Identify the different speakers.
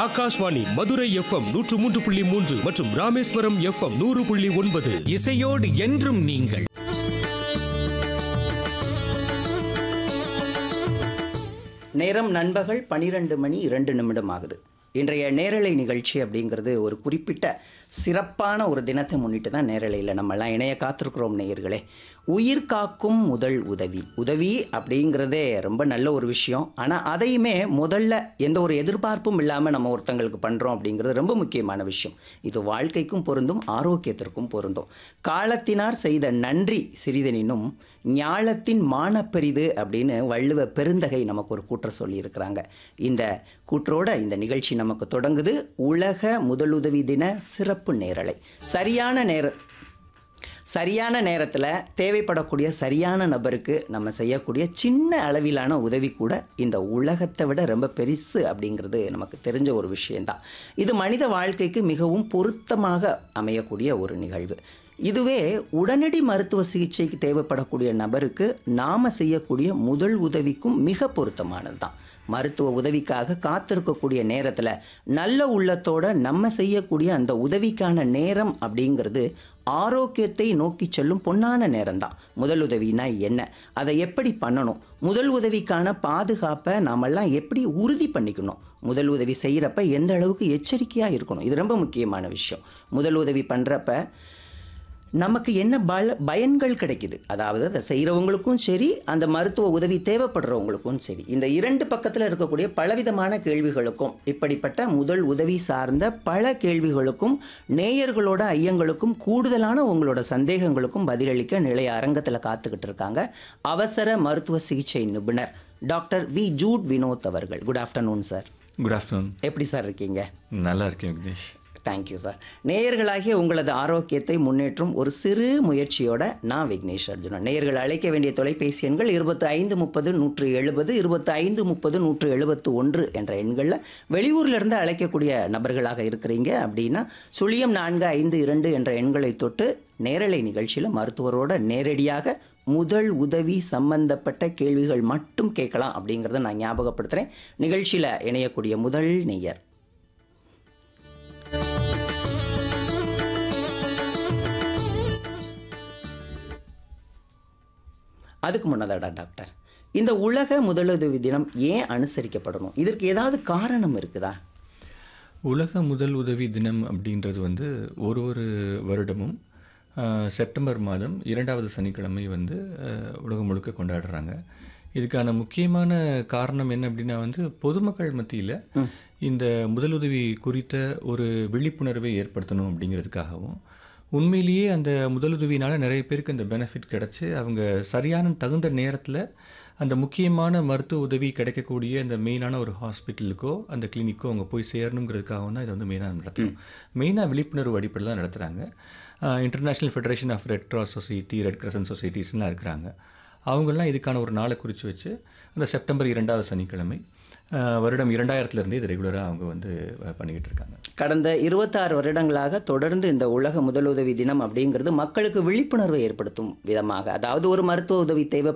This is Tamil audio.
Speaker 1: ஆகாஷ்வாணி மதுரை எஃப்எம் நூற்று மூன்று புள்ளி மூன்று மற்றும் ராமேஸ்வரம் எஃப்எம் நூறு புள்ளி ஒன்பது
Speaker 2: இசையோடு என்றும் நீங்கள்
Speaker 3: நேரம் நண்பகல் பனிரெண்டு மணி இரண்டு நிமிடம் ஆகுது இன்றைய நேரலை நிகழ்ச்சி அப்படிங்கிறது ஒரு குறிப்பிட்ட சிறப்பான ஒரு தினத்தை முன்னிட்டு தான் நேரலையில் நம்மலாம் இணைய காத்திருக்கிறோம் நேயர்களே உயிர் காக்கும் முதல் உதவி உதவி அப்படிங்கிறதே ரொம்ப நல்ல ஒரு விஷயம் ஆனால் அதையுமே முதல்ல எந்த ஒரு எதிர்பார்ப்பும் இல்லாமல் நம்ம ஒருத்தங்களுக்கு பண்ணுறோம் அப்படிங்கிறது ரொம்ப முக்கியமான விஷயம் இது வாழ்க்கைக்கும் பொருந்தும் ஆரோக்கியத்திற்கும் பொருந்தும் காலத்தினார் செய்த நன்றி சிறிதெனினும் ஞாலத்தின் மானப்பெரிது அப்படின்னு வள்ளுவ பெருந்தகை நமக்கு ஒரு கூற்ற சொல்லியிருக்கிறாங்க இந்த கூற்றோட இந்த நிகழ்ச்சி நமக்கு தொடங்குது உலக முதலுதவி தின சிறப்பு நேரலை சரியான நேர சரியான நேரத்தில் தேவைப்படக்கூடிய சரியான நபருக்கு நம்ம செய்யக்கூடிய சின்ன அளவிலான உதவி கூட இந்த உலகத்தை விட ரொம்ப பெருசு அப்படிங்கிறது நமக்கு தெரிஞ்ச ஒரு விஷயந்தான் இது மனித வாழ்க்கைக்கு மிகவும் பொருத்தமாக அமையக்கூடிய ஒரு நிகழ்வு இதுவே உடனடி மருத்துவ சிகிச்சைக்கு தேவைப்படக்கூடிய நபருக்கு நாம் செய்யக்கூடிய முதல் உதவிக்கும் மிக பொருத்தமானது தான் மருத்துவ உதவிக்காக காத்திருக்கக்கூடிய நேரத்தில் நல்ல உள்ளத்தோட நம்ம செய்யக்கூடிய அந்த உதவிக்கான நேரம் அப்படிங்கிறது ஆரோக்கியத்தை நோக்கி செல்லும் பொன்னான நேரம்தான் முதல் உதவினா என்ன அதை எப்படி பண்ணணும் முதல் உதவிக்கான பாதுகாப்பை நாமெல்லாம் எப்படி உறுதி பண்ணிக்கணும் முதல் உதவி செய்கிறப்ப எந்த அளவுக்கு எச்சரிக்கையாக இருக்கணும் இது ரொம்ப முக்கியமான விஷயம் முதல் உதவி பண்ணுறப்ப நமக்கு என்ன பல பயன்கள் கிடைக்குது அதாவது அதை செய்கிறவங்களுக்கும் சரி அந்த மருத்துவ உதவி தேவைப்படுறவங்களுக்கும் சரி இந்த இரண்டு பக்கத்தில் இருக்கக்கூடிய பலவிதமான கேள்விகளுக்கும் இப்படிப்பட்ட முதல் உதவி சார்ந்த பல கேள்விகளுக்கும் நேயர்களோட ஐயங்களுக்கும் கூடுதலான உங்களோட சந்தேகங்களுக்கும் பதிலளிக்க நிலைய அரங்கத்தில் காத்துக்கிட்டு இருக்காங்க அவசர மருத்துவ சிகிச்சை நிபுணர் டாக்டர் வி ஜூட் வினோத் அவர்கள் good afternoon sir
Speaker 4: good afternoon
Speaker 3: எப்படி சார் இருக்கீங்க
Speaker 4: நல்லா இருக்கேன் விக்னேஷ்
Speaker 3: தேங்க்யூ சார் நேயர்களாகிய உங்களது ஆரோக்கியத்தை முன்னேற்றும் ஒரு சிறு முயற்சியோட நான் விக்னேஷ் அர்ஜுனன் நேயர்கள் அழைக்க வேண்டிய தொலைபேசி எண்கள் இருபத்தி ஐந்து முப்பது நூற்று எழுபது இருபத்தி ஐந்து முப்பது நூற்று எழுபத்து ஒன்று என்ற எண்களில் வெளியூர்லேருந்து அழைக்கக்கூடிய நபர்களாக இருக்கிறீங்க அப்படின்னா சுழியம் நான்கு ஐந்து இரண்டு என்ற எண்களை தொட்டு நேரலை நிகழ்ச்சியில் மருத்துவரோட நேரடியாக முதல் உதவி சம்பந்தப்பட்ட கேள்விகள் மட்டும் கேட்கலாம் அப்படிங்கிறத நான் ஞாபகப்படுத்துகிறேன் நிகழ்ச்சியில் இணையக்கூடிய முதல் நேயர் அதுக்கு முன்னதாடா டாக்டர் இந்த உலக முதலுதவி தினம் ஏன் அனுசரிக்கப்படணும் இதற்கு ஏதாவது காரணம் இருக்குதா
Speaker 4: உலக முதல் உதவி தினம் அப்படின்றது வந்து ஒரு ஒரு வருடமும் ஆஹ், செப்டம்பர் மாதம் இரண்டாவது சனிக்கிழமை வந்து ஆஹ், உலகம் முழுக்க கொண்டாடுறாங்க இதுக்கான முக்கியமான காரணம் என்ன அப்படின்னா வந்து பொதுமக்கள் மத்தியில் இந்த முதலுதவி குறித்த ஒரு விழிப்புணர்வை ஏற்படுத்தணும் அப்படிங்கிறதுக்காகவும் உண்மையிலேயே அந்த முதலுதவினால நிறைய பேருக்கு அந்த பெனிஃபிட் கிடச்சி அவங்க சரியான தகுந்த நேரத்தில் அந்த முக்கியமான மருத்துவ உதவி கிடைக்கக்கூடிய அந்த மெயினான ஒரு ஹாஸ்பிட்டலுக்கோ அந்த கிளினிக்கோ அவங்க போய் சேரணுங்கிறதுக்காகவும் தான் இதை வந்து மெயினாக நடத்தணும் மெயினாக விழிப்புணர்வு அடிப்படையில் தான் நடத்துகிறாங்க international federation of red cross society red crescent சொசைட்டிஸ்லாம் இருக்கிறாங்க அவங்கெல்லாம் இதுக்கான ஒரு நாளை குறித்து வச்சு அந்த செப்டம்பர் இரண்டாவது சனிக்கிழமை ஆஹ், வருடம் இரண்டாயிரத்துலேருந்தே இது ரெகுலராக அவங்க வந்து அஹ், பண்ணிக்கிட்டு இருக்காங்க
Speaker 3: கடந்த இருபத்தாறு வருடங்களாக தொடர்ந்து இந்த உலக முதலுதவி தினம் அப்படிங்கிறது மக்களுக்கு விழிப்புணர்வை ஏற்படுத்தும் விதமாக அதாவது ஒரு மருத்துவ உதவி தேவை